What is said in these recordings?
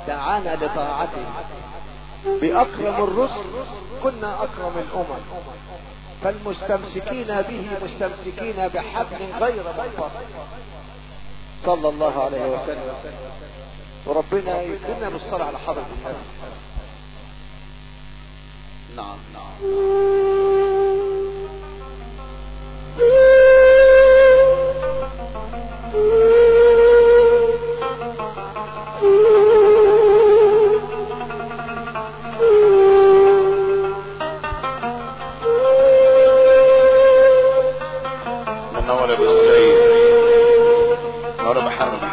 دعانا لطاعته بأكرم الرسل كنا أكرم الأمم فالمستمسكين به مستمسكين بحبل غير منفصل صلى الله عليه وسلم وربنا يكرمنا بالصلاة على حضرة النبي نعم نعم منور يا ابو سعيد منور يا محمد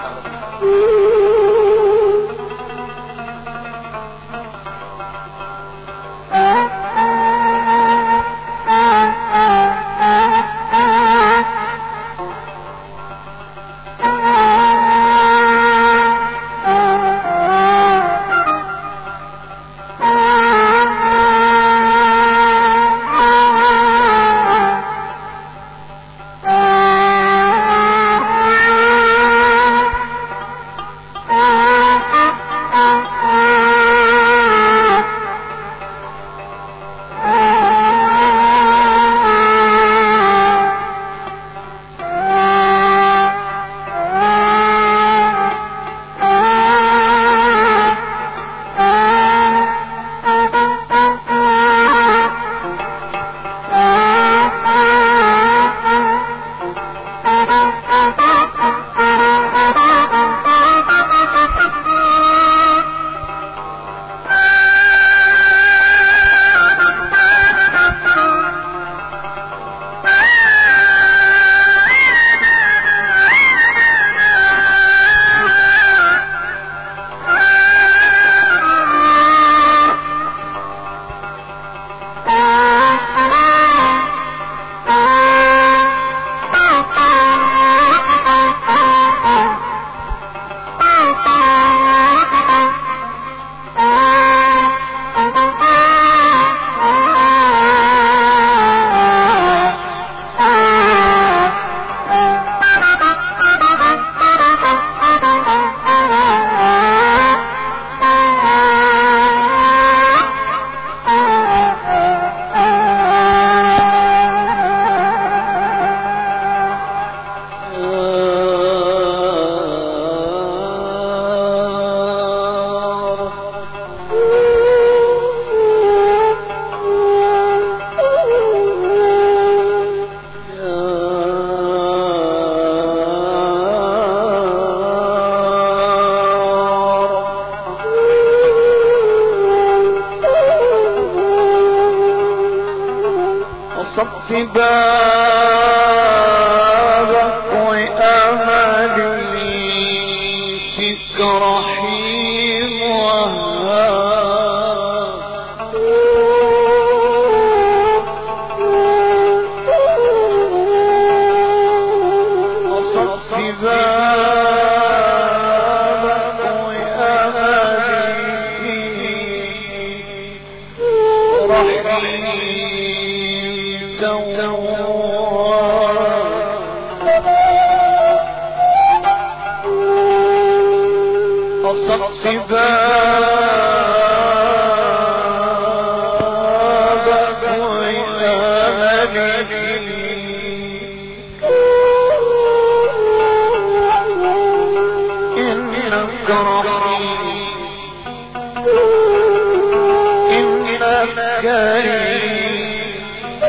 وصف بابك وأملي فيك رحيم وهاب وصف بابك وأملي رحيم تواب أصف بابك وأملي إنك رحيم إنك كريم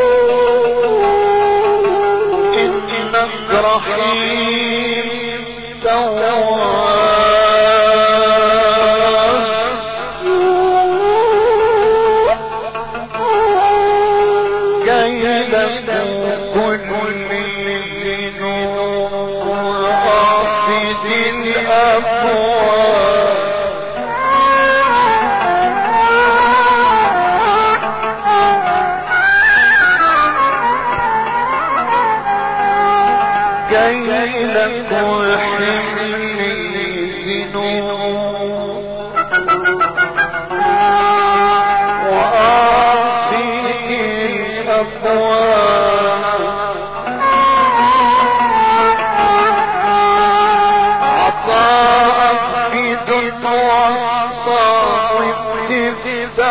إنك رحيم تواب جيدك كل الذنوب والغافز الأبواب كي لم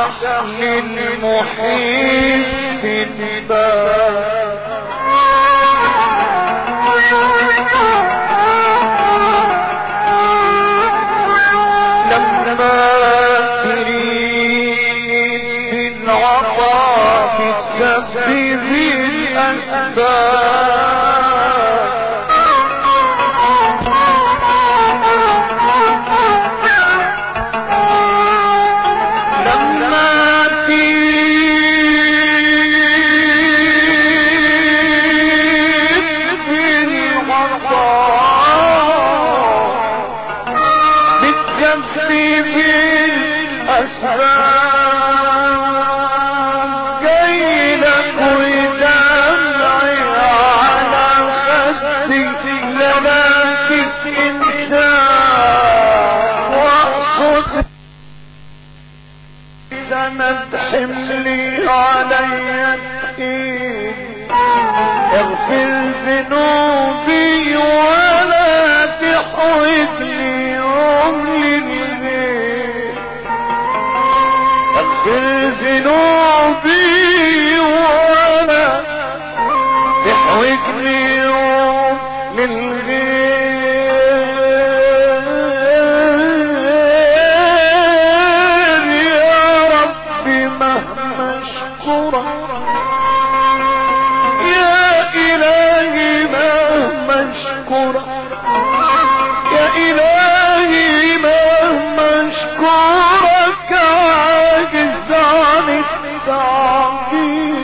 للمحيط الباب لما تريد العطاء تسبب الأسباب لما تريد العطاء بتجذب الأسباب جاي لك ودمعي على خدي لكن انت واقصد سند حملي علي الدين اغفر ذنوبي ولا تحوجني يوم للبيت اغفر ذنوبي ولا تحوجني يوم للغير يا رب مهما اشكرك يا إلهي مهما اشكرك يا إلهي مهما اشكرك عاجز عن التعبير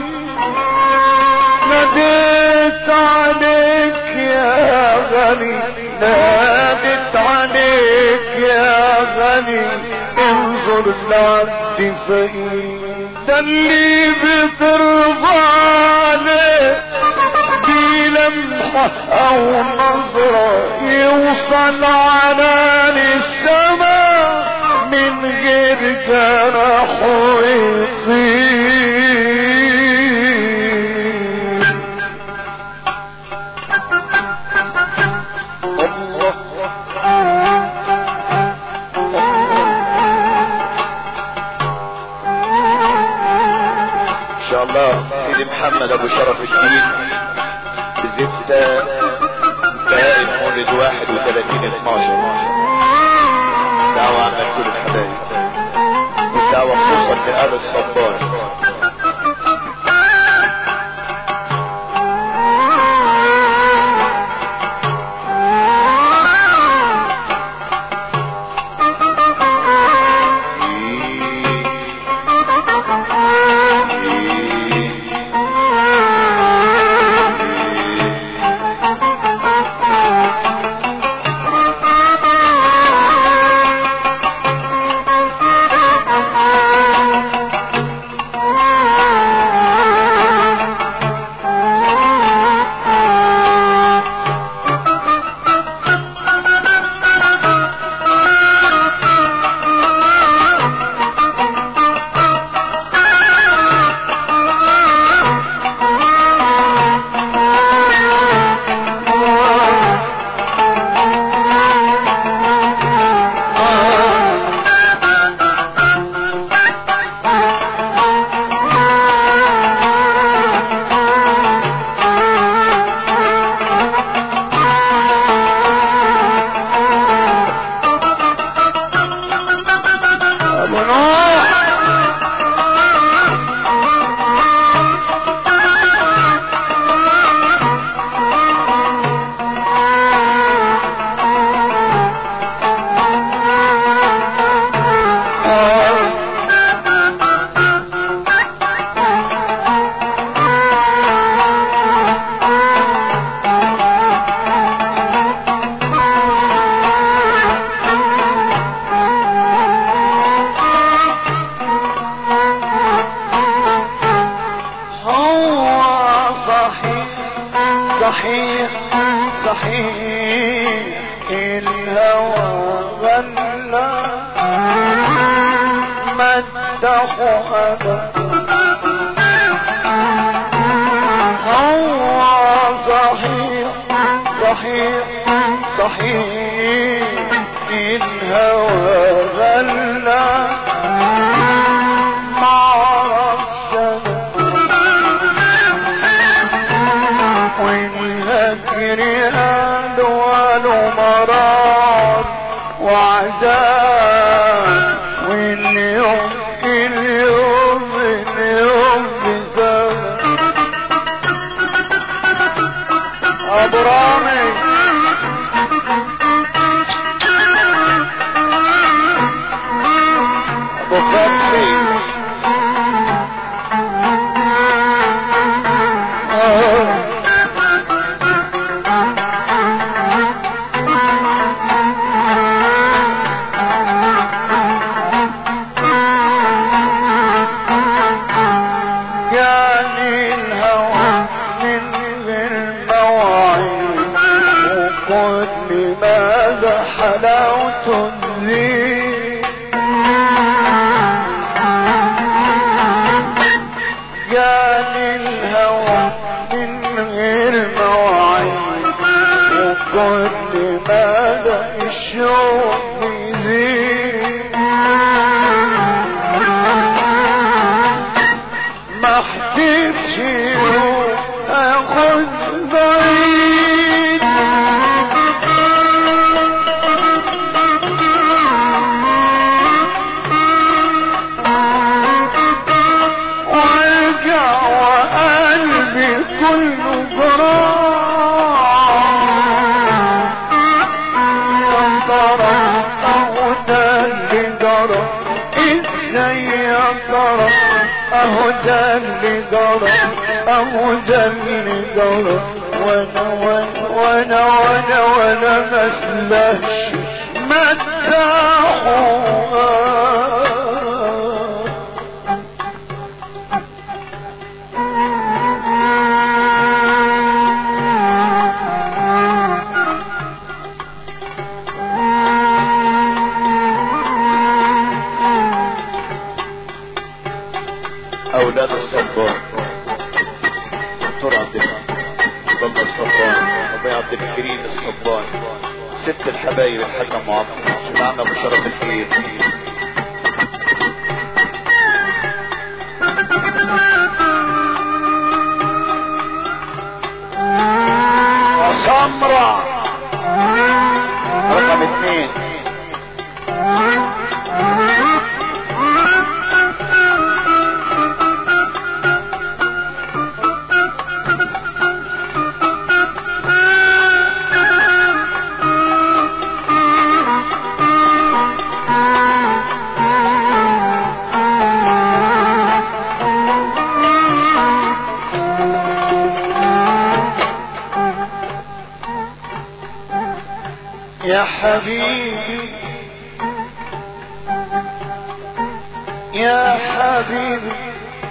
ناديت عليك يا غني ناديت عليك يا غني انظر لعبدي فإن ده اللي بترضى عليه بلمحة او نظرة يوصل على للسماء من غير جرح ويطير ان شاء الله سيدي محمد ابو شرف الدين بزفت انتهاء مولد 31 12 دعوة عن كل الحبايب والدعوة خصوصا لآل الصبار ابو نوح هو صحيح صحيح صحيح الهوى غنى مدح أبا هو صحيح صحيح صحيح الهوى غنى اليوم اليوم اليوم بزمن ابو رامي ابو فتحي آه. جاني الهوى من غير موعد وقل لماذا حلاوة لي جاني الهوى من غير موعد وقل لماذا الشوق يزيد ما احتجش اخد بعيد وارجع وقلبي كله جراح ترى اهو ده اللي جرى ازاي يا ترى اهو ده اللي جرى اهو ده اللي جرى وانا وانا وانا وانا وانا ما اسمعش مدحوها اولاد الصبان دكتور عبد عبد الله الصبان ابي عبد الكريم الصبان ست الحبايب الحاجة معطل معنا بشرف الخير وسمرة رقم اثنين يا حبيبي يا حبيبي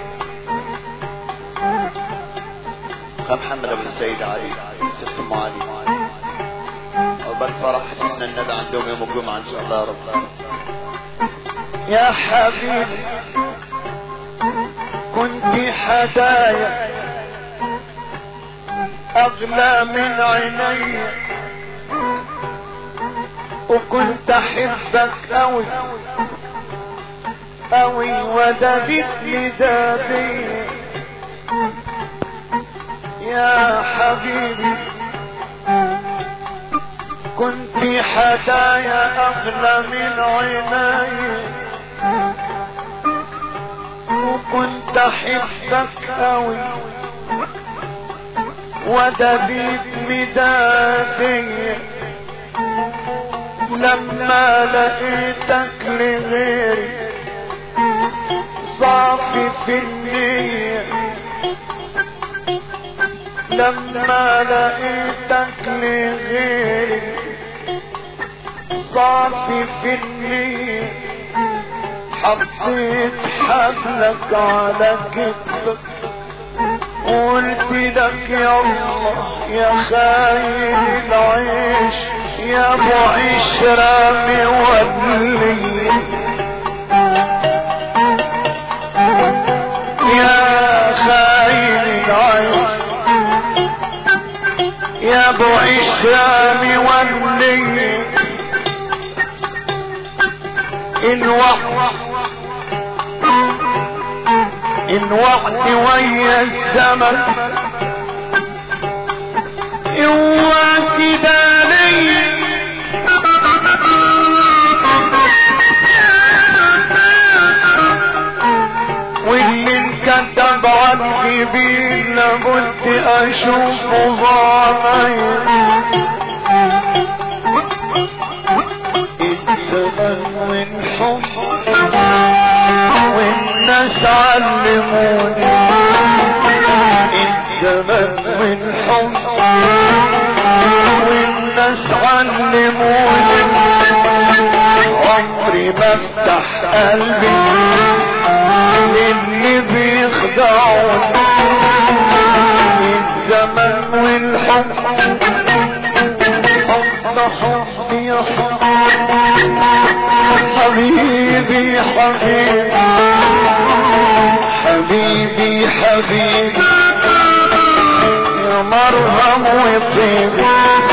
خان محمد ابو السيد علي ست ام علي عقبال فرح سيدنا الندى عندهم يوم الجمعة ان شاء الله يا رب يا حبيبي كنت حدايا اغلى من عيني وكنت احبك اوي اوي ودادت لدادي يا حبيبي كنت حدايا اغلى من عيني وكنت احبك اوي ودبيب مدادي لما لقيتك لغيري صافي في النية لما لقيتك لغيري صافي في النية حطيت حبلك على كتفك قلت لك يا الله يا خاين العيش يا ابو عشرة مولي يا خاين العيش يا ابو عشرة مولي الوقت الوقت ويا الزمن الوقت داني حبيبي لابد اشوفه ضامي الزمن والحب والناس علموني الزمن والحب والناس علموني عمري ما افتح قلبي للي بيخدعوني الزمن والحب حب حب يا حب حبيبي حبيبي حبيبي حبيبي يا مرهم وطيبي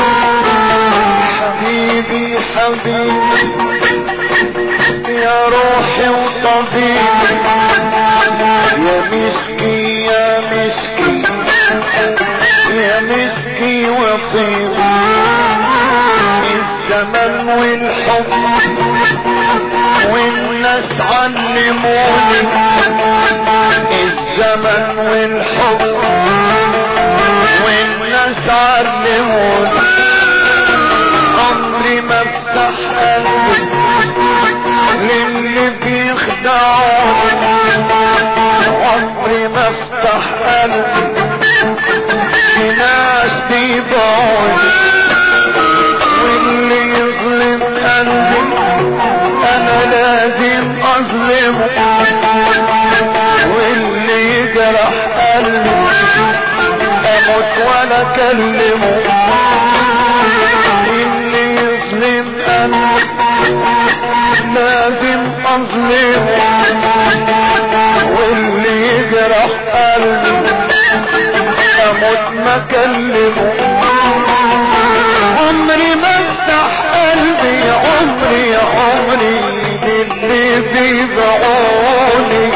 حبيبي حبيبي يا روحي وطبيبي يا مسكي يا مسكي يا مسكي وطيبي الزمن والحب والناس علموني الزمن والحب والناس علموني عمري ما افتح قلبي للي بيخدعوني عمري ما افتح قلبي لناس بيبيعوني واللي يظلم قلبي انا لازم اظلمه واللي يجرح قلبي اموت ولا اكلمه اللي يظلم قلبي لازم اظلمه واللي يجرح قلبي اموت ما اكلمه عمري ما افتح قلبي عمري عمري للي بيبيعوني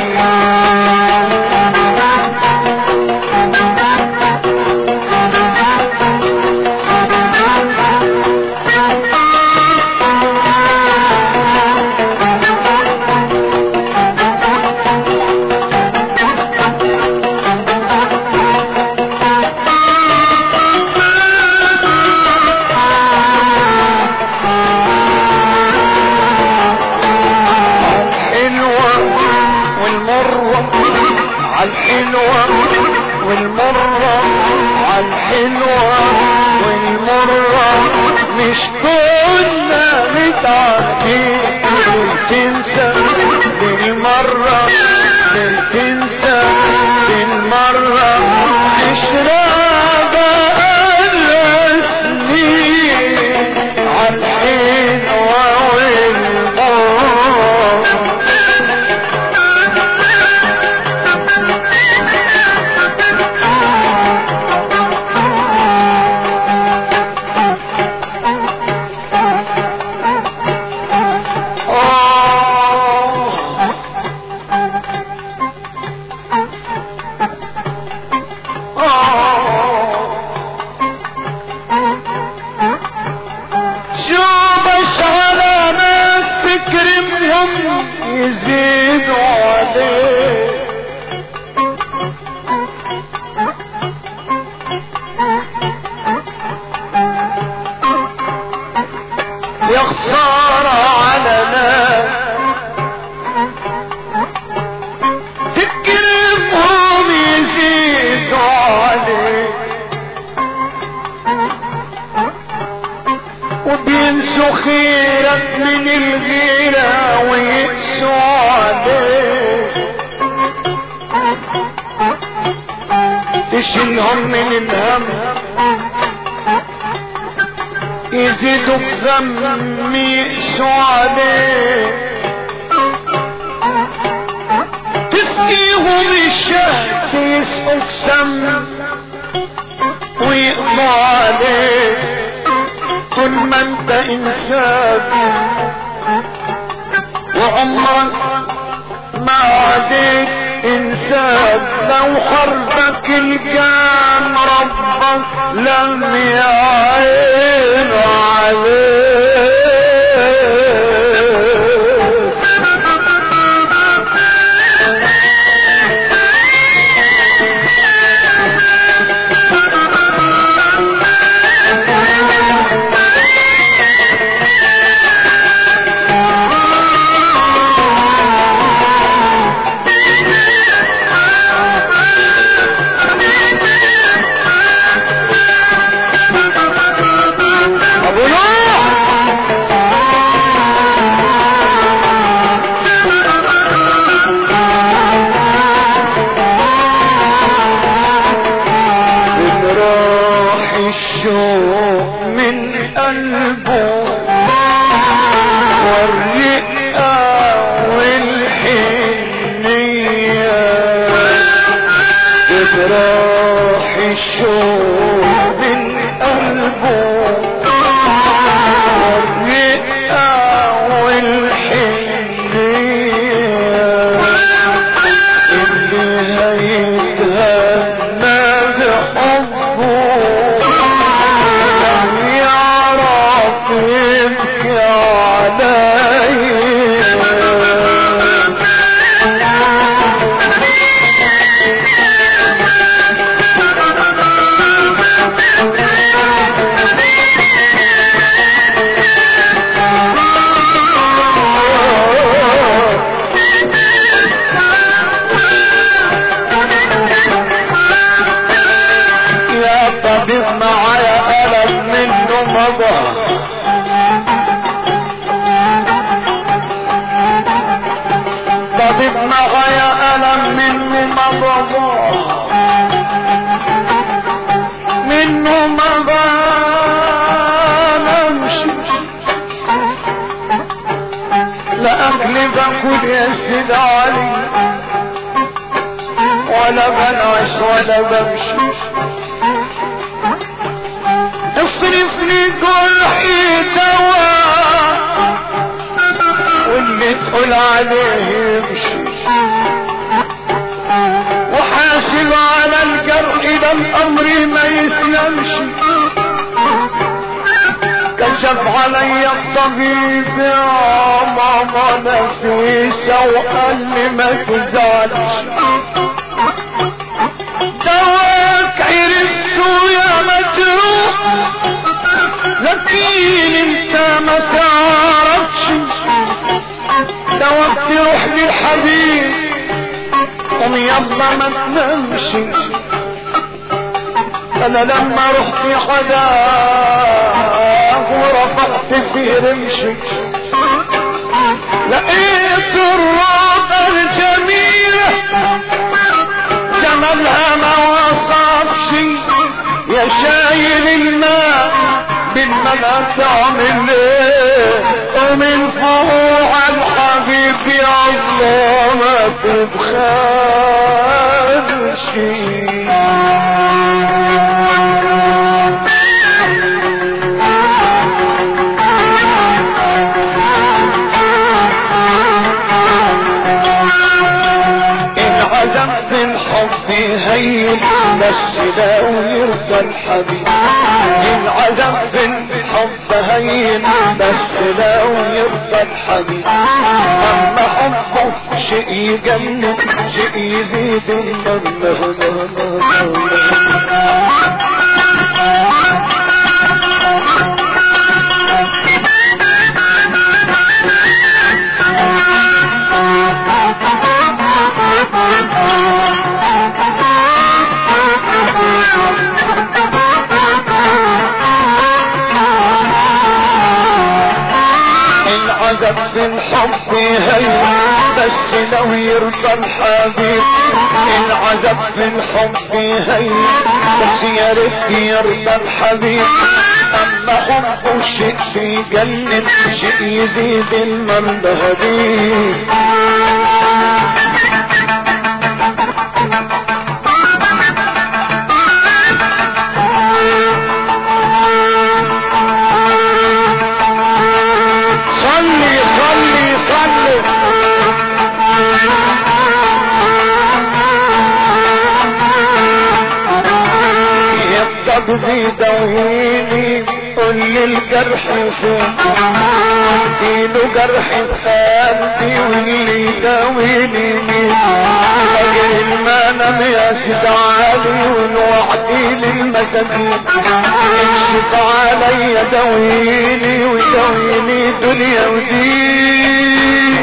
الحلوة والمرة عالحلوة والمرة عالحلوة والمرة مش كنا متعرفين تنسى بالمرة تنسى بالمرة مش راجع سنين عالحلوة والمرة شو بس على ناس تكرمهم يزيدوا عليه يا خسارة على ناس تكرمهم يزيدوا عليه وبينسوا خيرك من الغيرة ويقسوا عليك تشيلهم من الهم يزيدوا بذم يقسوا عليك تسقيهم الشهد يسقوا سم ويقضوا عليك طول ما انت انسان وعمرك ما عديت انسان لو حربك الجان ربك لم يعين عليك الشوق من قلبه والرئة والحنية اللي هيتهنى بحبه لم يعرف يبكي علي يا طبيب معايا ألم منه مضى طبيب معايا ألم منه مضى منه مضى نمشي لا أكل باكل يا سيد علي ولا بنعش ولا بمشي اصرفني جرحي دواء واللي تقول عليه يمشي وحاسب على الجرح ده الامر ما يسلمش كشف علي الطبيب يا ماما نفيسة وقال لي ما تزعلش دواك عرفته يا مجروح لكن انت ما تعرفش دواك تروح للحبيب قوم يلا ما تنامش انا لما رحت حداه ورفعت في رمشي لقيت الروضة الجميلة جمالها ما وصفش يا شايل الماء بالماء تعمل ايه ومن فوق الحبيب يا الله ما إن عزمت الحب هين بس لو يرضى الحبيب إن عزمت الحب هين بس لو يرضى الحبيب أما حبه شيء يجنن شيء يزيد النمه العذب في الحب هي بس لو يرضى الحبيب العذب في الحب هي بس يا ريت يرضى الحبيب اما حبه شيء في جنة شيء يزيد المرضى هديد صلي صلي صلي يبدأ بيدويني قول لي الجرح فين اديله جرح خالتي واللي يداويني مين اجي المنام يا سيد علي والوعدي للمساكين اكشف عليا داويني وداويني دنيا ودين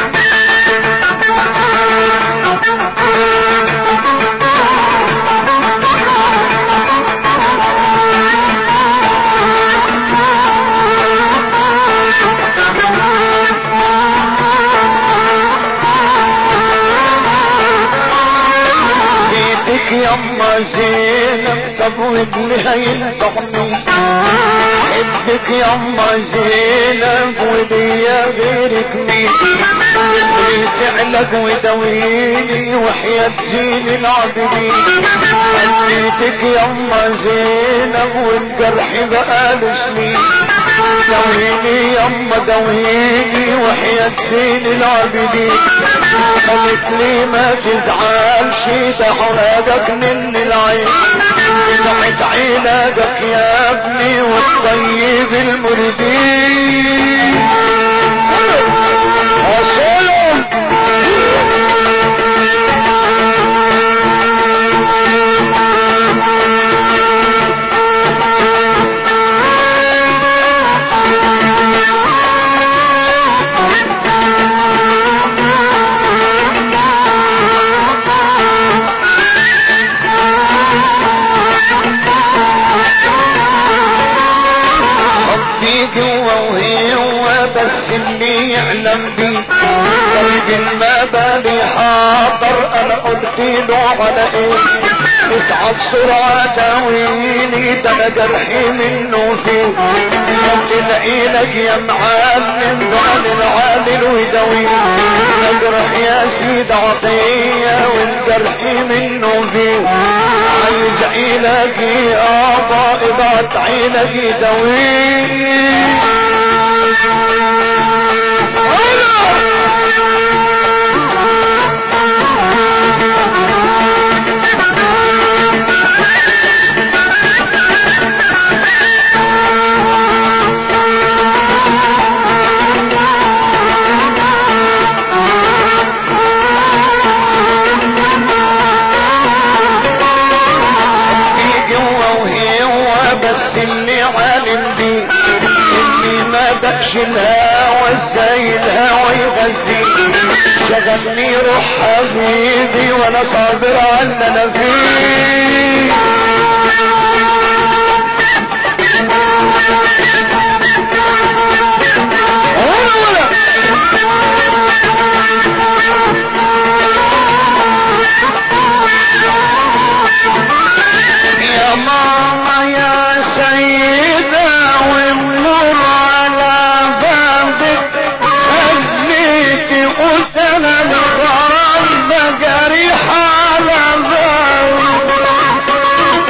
ايدك يما زينب طب ودلي هينفعني احبك يما زينب وليا غيرك مين اللي لك ودويني وحياة زين العابدين خليتك يما زينب والجرح بقاله سنين دويني يما دويني وحياة زين العابدين قالت لي ما تزعلش ده حرادك من العين دمعت عينك يا ابني والطيب المردين وصلهم حبي جوا وهي هو بس اللي يعلم بي طيب ما بالي حاضر انا قلت له على ايه اصعد بسرعة داويني ده انا جرحي منه فيه تلاقي لك يا معلم دعان العامل ويداويني اجرح يا سيد عطية والجرح منه فيه عايز عينك يا ضائبات عينك يداويني في جوا وهي هو بس اللي عالم بيه اللي ما دقش الهوى ازاي الهوى يغذي شغلني روح حبيبي وانا صابر على اللي انا فيه يا ماما يا سيدة والنور على بابك خليتي قلت انا الغرام بجريح على بابك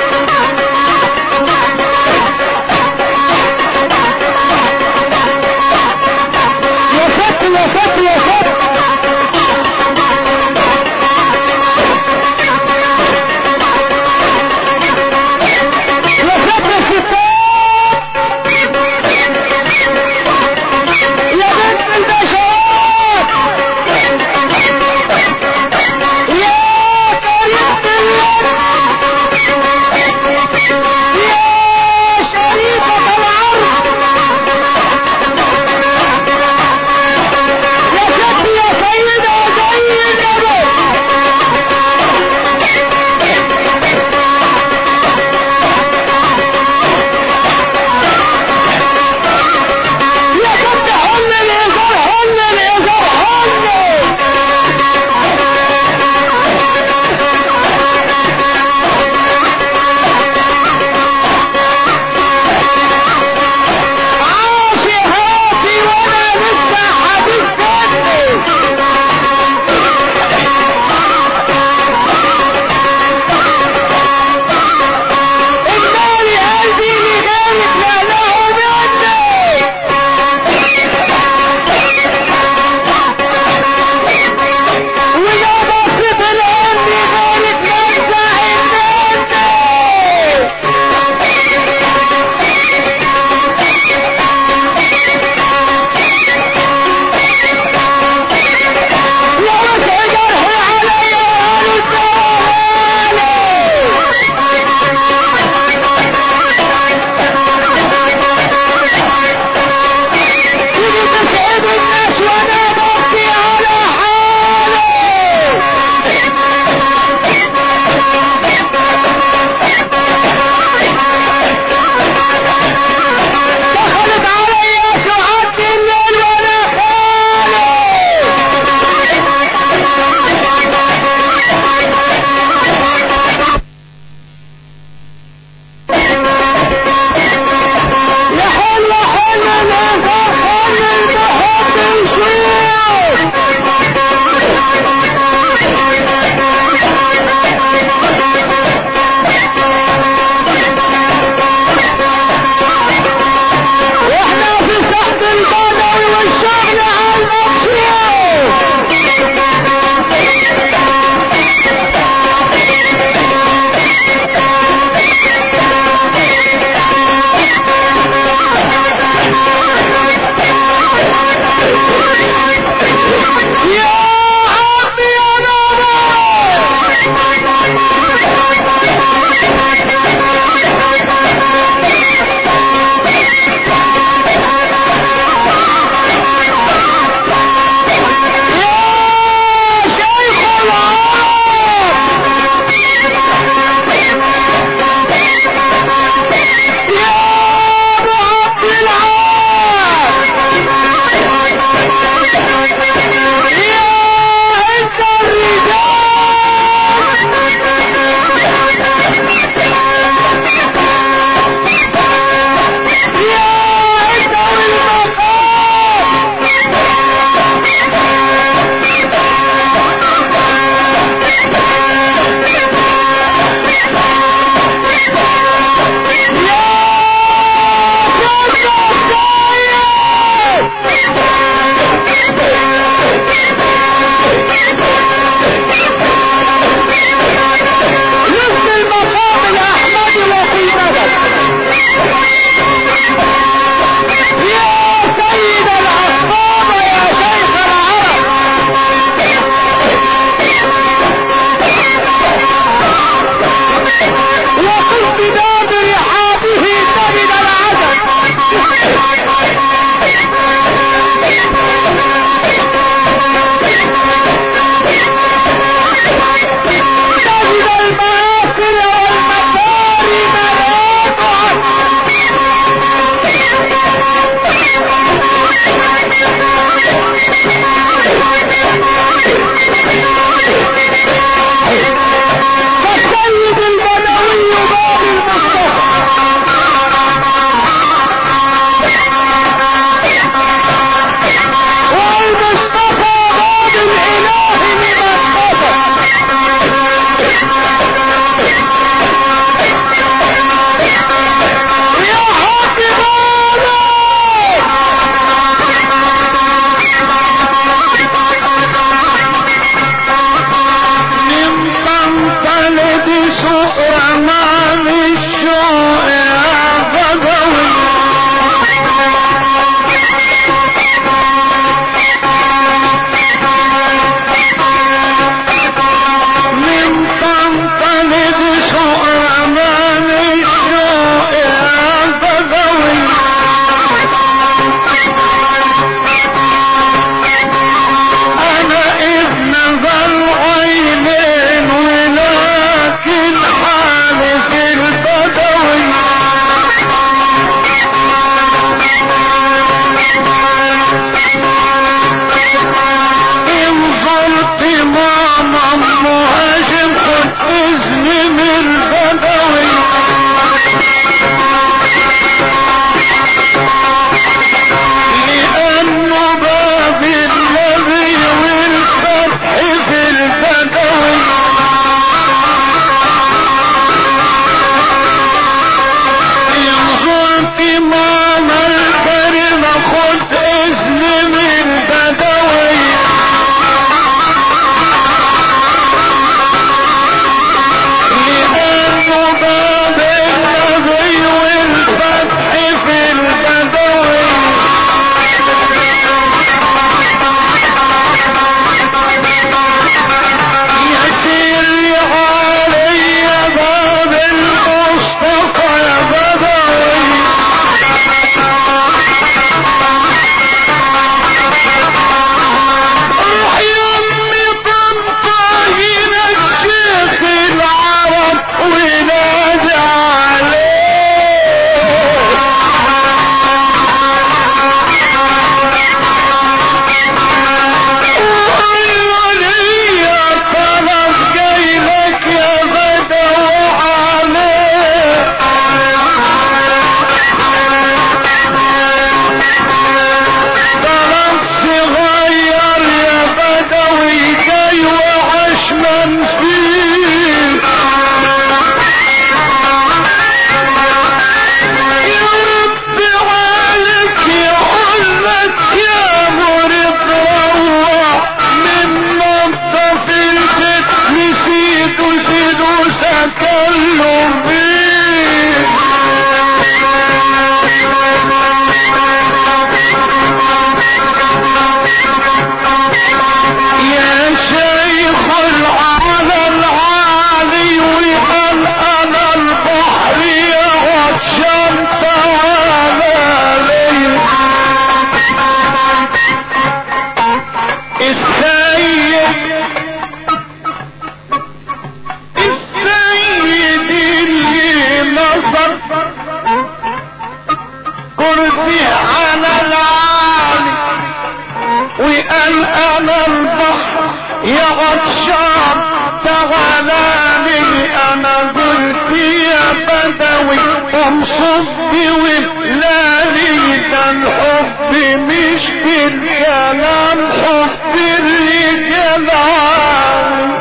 قال انا البحر يا عطشان تعالى انا قلت يا بدوي امصدي ولالي ده الحب مش بالكلام حب الرجال عالي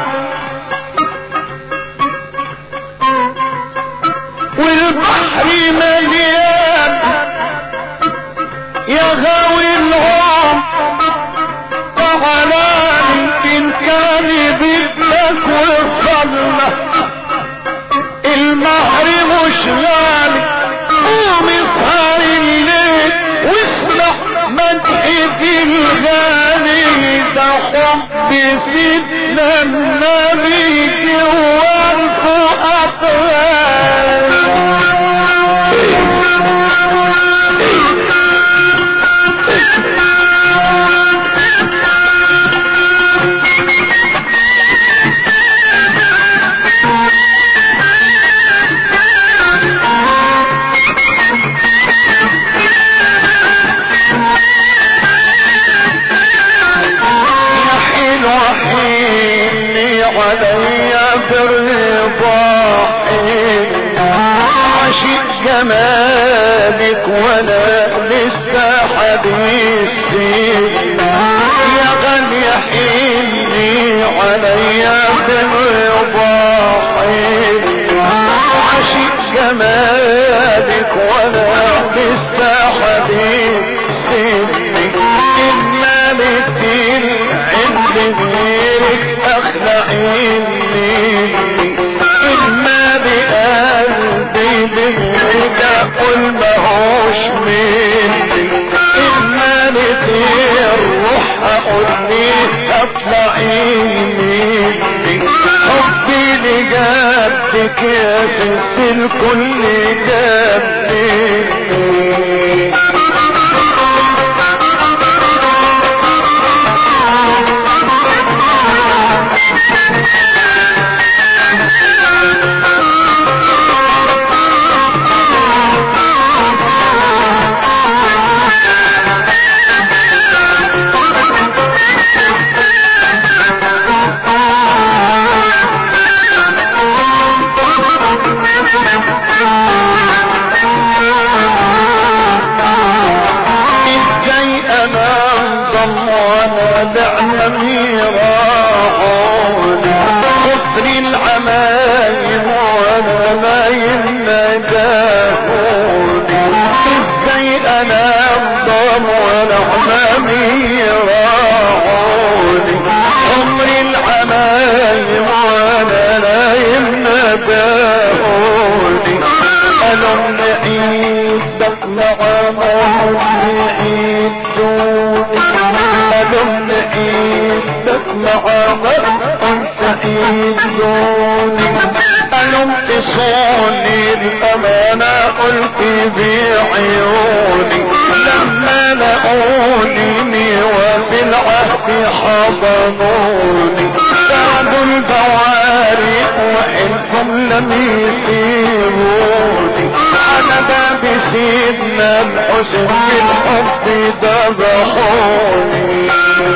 والبحر مليان يا غاوي العم تعالى ان كان بدك وصلنا المهر مش غالي قوم اسهر الليل واسمع مدحة الغالي ده حب سيدنا النبي جوال يا حلوة حيني علي بالرضا حين عاشق جمالك وانا لسه حبيبتي يا غالية حيني علي بالرضا حين عاشق جمالك وانا لسه حبيبتي إما بالدين عند غيرك أخلعيني إما بقلبي بغيرك أقول ماهوش مني إما لطير روح أقول ليه أطلعيني حبي لجابتك يا ست الكل جابني ازاي انا انضم وانا لعلمي راحوني كفر العمايم وانا نايم نداهوني ازاي انا انضم وانا علمي راحوني عمر العمايم وانا نايم نداهوني ألم نعيدك لعمر نعيد دوني ألم نعيدك لعمر سعيد دوني ألم تصوني الأمانة قلت بعيوني لما لقوني وفي العهد حضنوني سعدوا البوارق وإنهم لم يسيبوني أنا باب سيدنا الحسن بالحب ذبحوني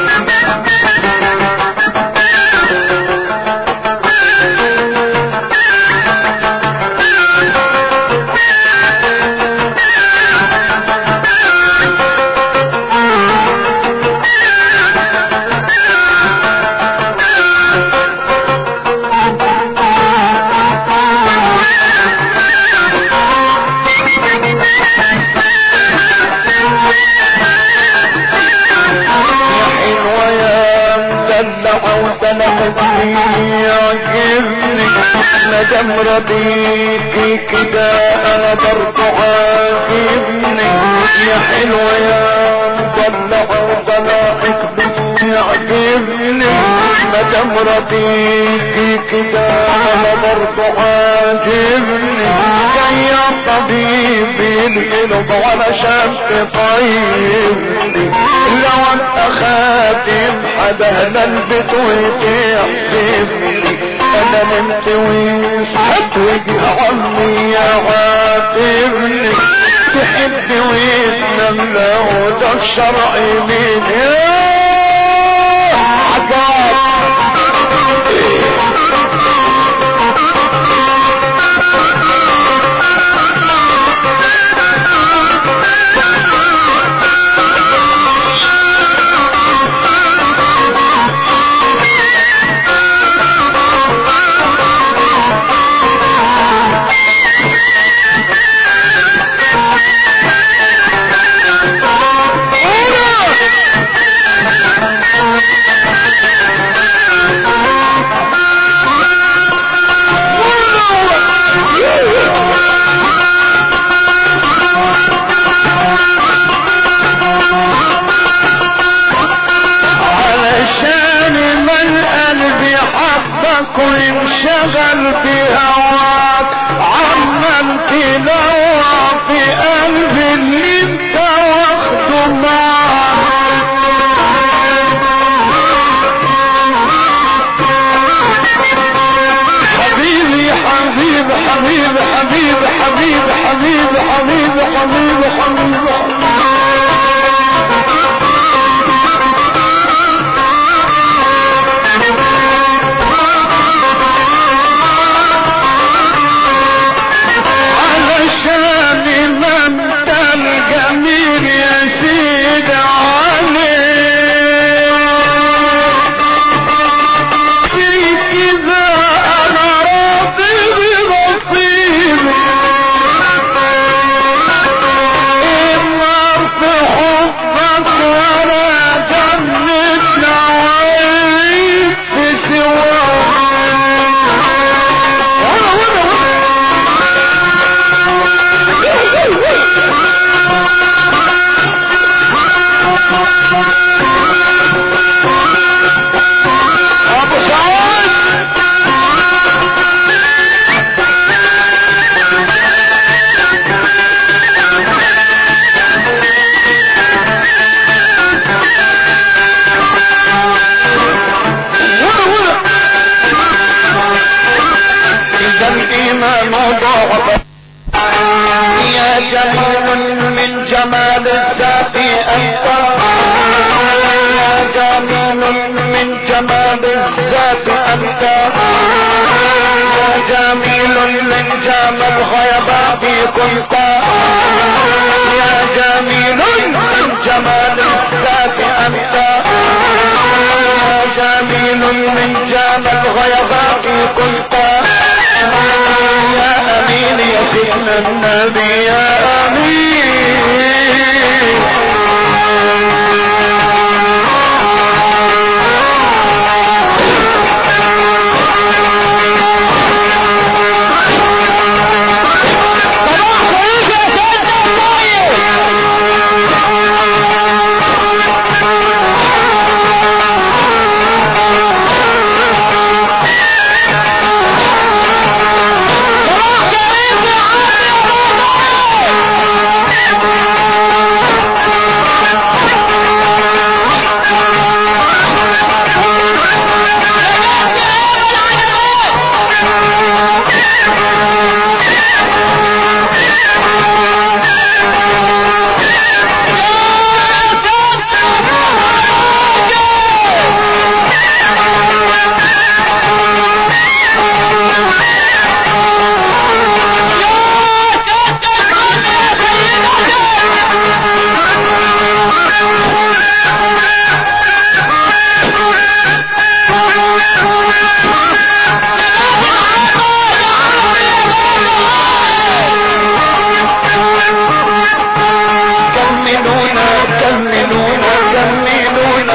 يا حلوة يا مدلعة ودلعتني يعجبني مدام رضيتي كده انا برضو عاجبني يا حلوة يا مدلعة ودلعتني يعجبني مدام رضيتي كده انا برضو عاجبني يا طبيبي القلب علشان تطيبني لو انت خاتم حدا البيت وتحسبني انا نمت وصحت وجه عمي يا عاتبني تحب وتنام لو ده الشرع مين يا كل انشغل بهواك عمال تدور في قلبي اللي انت واخده حبيبي حبيبي حبيبي حبيبي حبيبي حبيبي حبيبي حبيبي حبيبي علشان ما انت الجميل يا سيد علي في كذا انا راضي بنصيبي النار في حبك ولا جنة نعيم في سواك وانا وانا وانا ابو سعود إذا الإيمان ضعف يا جميل من جمال الذات أنت يا جميل من جمال الذات أنت يا جميل من جمال الغيبات كنت يا جميل من جمال الذات أنت يا جميل من جمال الغيبات كنت يا امين يا سيدنا النبي يا امين كملونا كملونا كملونا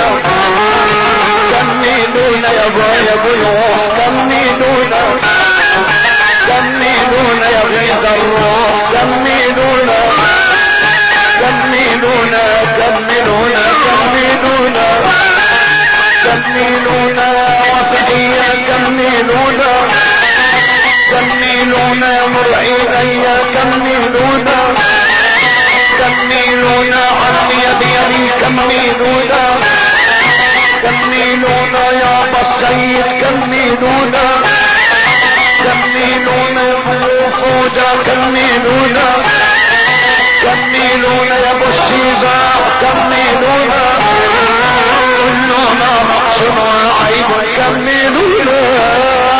كملونا يا ابو يا ابو كملونا كملونا يا غيظ الروح كملونا كملونا كملونا كملونا كملونا وفحيا كملونا كملونا مرعيا كملونا كملونا عني بيدي كملونا كملونا يا ابا السيد كملونا كملونا فوجا كملونا كملونا يا ابو الشيباع كملونا كلنا مقصود وعيب كملونا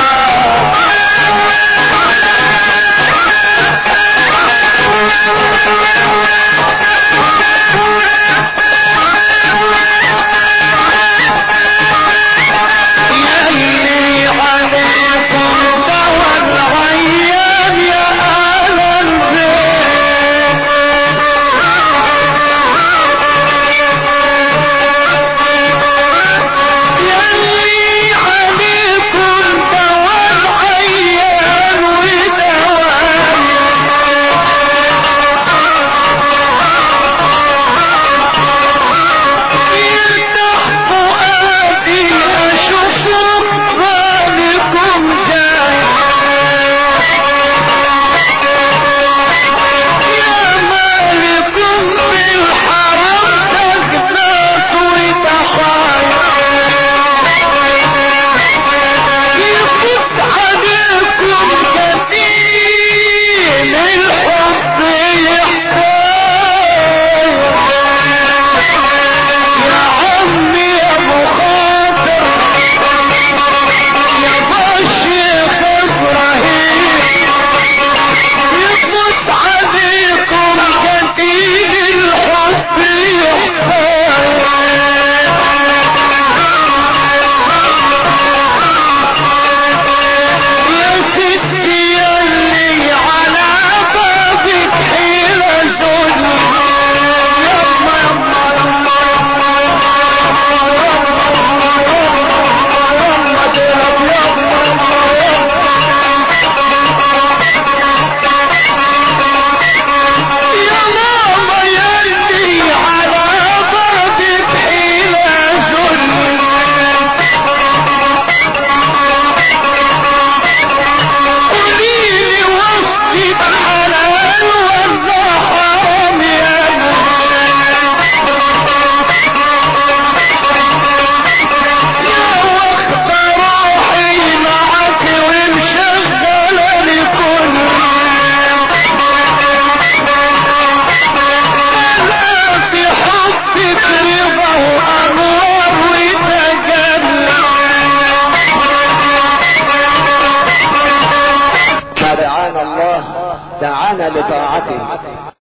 يلي عليكم دوا العيان يا آل البيت يلي بطاعته